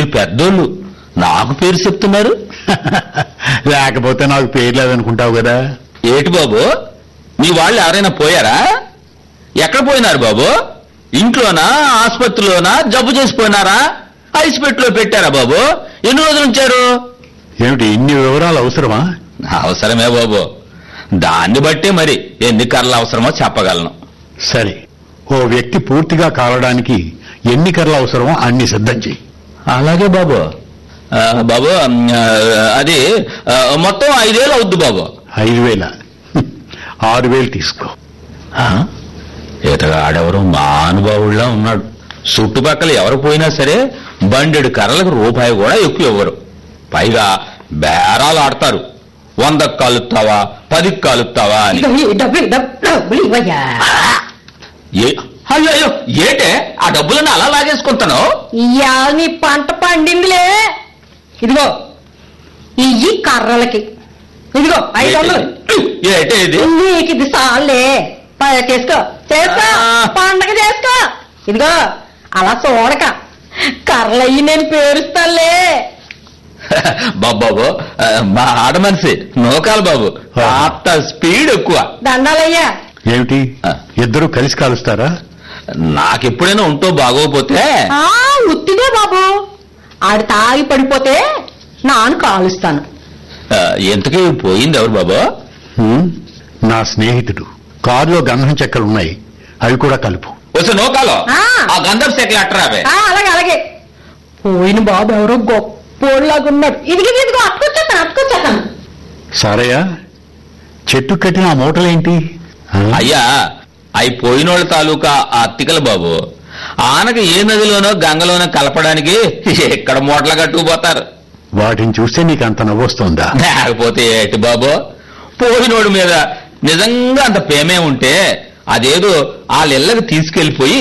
మీరు పెద్దోళ్ళు నాకు పేరు చెప్తున్నారు లేకపోతే నాకు పేరు లేదనుకుంటావు కదా ఏటి బాబు మీ వాళ్ళు ఎవరైనా పోయారా ఎక్కడ పోయినారు బాబు ఇంట్లోనా ఆసుపత్రిలోనా జబ్బు చేసిపోయినారా ఐస్ పెట్టిలో పెట్టారా బాబు ఎన్ని రోజులు ఉంచారు ఏమిటి ఇన్ని వివరాలు అవసరమా అవసరమే బాబు దాన్ని బట్టే మరి ఎన్ని కర్రలు అవసరమో చెప్పగలను సరే ఓ వ్యక్తి పూర్తిగా కాలడానికి ఎన్ని కర్రలు అవసరమో అన్ని సిద్ధం చెయ్యి అలాగే బాబు ఆ, బాబు ఆ, అది ఆ, మొత్తం ఐదేళ్ళు అవుద్ది బాబు ఐదు వేల హ్మ్. ఆరు వేలు తీసుకో ఆ? ఇతగా ఆడెవరు మానుభావుల్లా ఉన్నాడు చుట్టుపక్కల ఎవరు పోయినా సరే బండెడు కర్రలకు రూపాయి కూడా ఎక్కువ ఇవ్వరు పైగా బేరాలు ఆడతారు వందకు కాలుస్తావా పదికి కాలుస్తావా అని డబ్బులు డబ్బులు డబ్బులు ఇవ్వయ్యా ఏ- అయ్యో అయ్యో ఏటే ఆ డబ్బులను అలా లాగేసుకుంటాను ఇవాళ నీ పంట పండిందిలే ఇదిగో ఇయ్యి కర్రలకి ఇదిగో ఐదు వందలు ఏటే ఇది నీకు ఇది సాలే పద చేసుకో చేసుకో ఆ. పండగ చేసుకో ఇదిగో అలా చూడక కర్రలయ్యి నేను పేరుస్తానులే బాబు ఆ, మా ఆడ మనిషి నోకాలు బాబు అంత స్పీడ్ ఎక్కువ దండాలయ్యా ఏమిటి ఆ. ఇద్దరు కలిసి కాలుస్తారా నాకెప్పుడైనా ఉంటో బాగోపోతే ఆ ఉత్తిదే బాబు ఆడు తాగి పడిపోతే నాను కాలుస్తాను ఆ, ఎంతకీ పోయింది ఎవరు బాబు హ్మ్? నా స్నేహితుడు కారులో గంధం చెక్కలు ఉన్నాయి అవి కూడా కలుపు వస్తే నోకాలో ఆ. ఆ గంధపు సెక్కలు అట్టరావే ఆ, అలాగే అలాగే పోయిన బాబు ఎవరో గొప్పోళ్ళగా ఉన్నాడు ఇదిగి ఇదిగో అట్టుకొచ్చాను అట్టుకొచ్చాను సారయ్య చెట్టు కట్టిన ఆ మూటలేంటి ఆ? అయ్యా అయి పోయినోళ్ళ తాలూకా ఆ అత్తికల బాబు ఆనక ఏ నదిలోనో గంగలోనో కలపడానికి ఎక్కడ మూటలు కట్టుకుపోతారు వాటిని చూస్తే నీకు అంత నవ్వొస్తోందా లేకపోతే ఏటి బాబు పోయినోడి మీద నిజంగా అంత ప్రేమే ఉంటే అదేదో వాళ్ళ ఇళ్ళకి తీసుకెళ్లిపోయి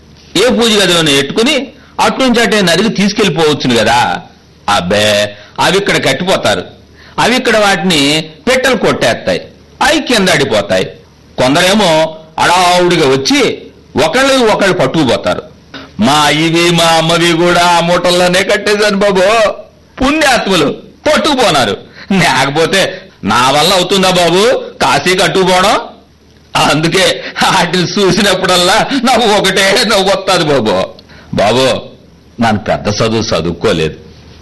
ఏ పూజ గదిలోనే ఎట్టుకుని అట్నుంచి అటే నదికి తీసుకెళ్లిపోవచ్చును కదా అబ్బే అవి ఇక్కడ కట్టిపోతారు అవి ఇక్కడ వాటిని పెట్టెలు కొట్టేస్తాయి అవి కింద అడిపోతాయి కొందరేమో అడావుడిగా వచ్చి ఒకళ్ళు ఒకళ్ళు పట్టుకుపోతారు మా ఇవి మా అమ్మవి కూడా ఆ మూటల్లోనే కట్టేశాను బాబు పుణ్యాత్ములు పట్టుకుపోనారు లేకపోతే నా వల్ల అవుతుందా బాబు కాశీ కట్టుకుపోవడం అందుకే వాటిని చూసినప్పుడల్లా నాకు ఒకటే నవ్వు వస్తుంది బాబు బాబు నన్ను పెద్ద చదువు చదువుకోలేదు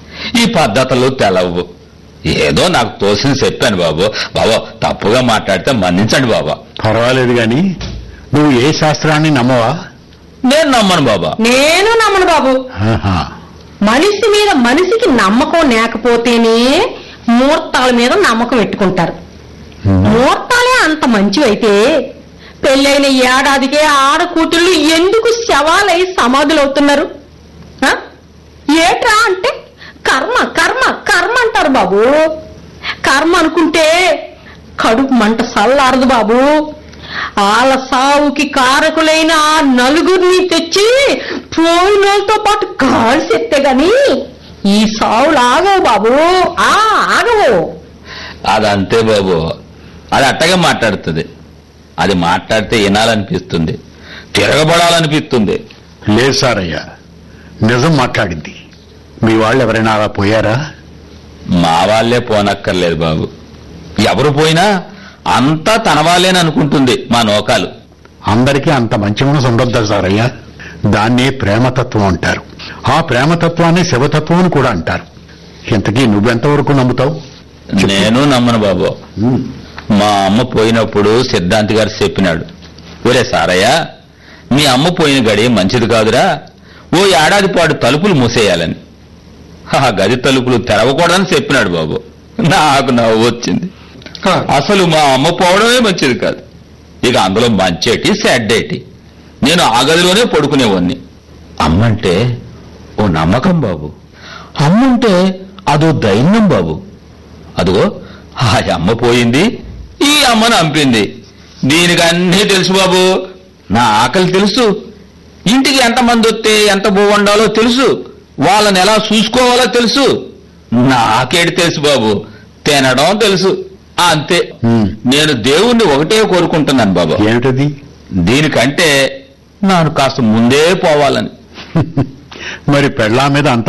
ఈ పద్ధతులు తెలవు ఏదో నాకు తోసింది చెప్పాను బాబు బాబు తప్పుగా మాట్లాడితే మన్నించండి బాబా పర్వాలేదు గాని నువ్వు ఏ శాస్త్రాన్ని నమ్మవా నేను నమ్మను బాబా నేను నమ్మను బాబు ఆహా. మనిషి మీద మనిషికి నమ్మకం లేకపోతేనే ముహూర్తాల మీద నమ్మకం పెట్టుకుంటారు ముహూర్తాలే అంత మంచివైతే పెళ్ళైన ఏడాదికే ఆడ కూతుళ్ళు ఎందుకు శవాలై సమాధులు అవుతున్నారు ఆ? ఏట్రా అంటే కర్మ కర్మ కర్మ అంటారు బాబు కర్మ అనుకుంటే కడుపు మంట సల్లారదు బాబు వాళ్ళ సావుకి కారకులైన ఆ నలుగురిని తెచ్చి పోయినోళ్ళతో పాటు కాల్సెత్తే గాని ఈ సావులు ఆగవు బాబు ఆ ఆగవు అదంతే బాబు అది అట్టగా మాట్లాడుతుంది అది మాట్లాడితే వినాలనిపిస్తుంది తిరగబడాలనిపిస్తుంది లేదు సారయ్య నిజం మాట్లాడింది మీ వాళ్ళు ఎవరైనా అలా పోయారా మా వాళ్ళే పోనక్కర్లేదు బాబు ఎవరు పోయినా అంతా తన వాళ్ళేని అనుకుంటుంది మా నోకాలు అందరికీ అంత మంచి మనసు ఉండొద్దా సారయ్య దాన్నే ప్రేమతత్వం అంటారు ఆ ప్రేమతత్వాన్ని శివతత్వం అని కూడా అంటారు ఇంతకీ నువ్వెంతవరకు నమ్ముతావు నేను నమ్మను బాబు ఉమ్, మా అమ్మ పోయినప్పుడు సిద్ధాంతి గారు చెప్పినాడు ఒరే సారయ్య మీ అమ్మ పోయిన గడి మంచిది కాదురా ఓ ఏడాది పాటు తలుపులు మూసేయాలని ఆ గది తలుపులు తెరవకూడదని చెప్పినాడు బాబు నాకు నవ్వు వచ్చింది అసలు మా అమ్మ పోవడమే మంచిది కాదు ఇక అందులో మంచేటి సెడ్డేటి నేను ఆ గదిలోనే పడుకునేవాణ్ణి అమ్మంటే ఓ నమ్మకం బాబు అమ్మంటే అదో దైన్యం బాబు అదిగో ఆ అమ్మ పోయింది ఈ అమ్మను అంపింది దీనికి అన్నీ తెలుసు బాబు నా ఆకలి తెలుసు ఇంటికి ఎంతమంది వస్తే ఎంత బాగుండాలో తెలుసు వాళ్ళని ఎలా చూసుకోవాలో తెలుసు నాకేటి తెలుసు బాబు తినడం తెలుసు అంతే ఉమ్, నేను దేవుణ్ణి ఒకటే కోరుకుంటున్నాను బాబు ఏమిటది దీనికంటే నాకు కాస్త ముందే పోవాలని మరి పెళ్ళా మీద అంత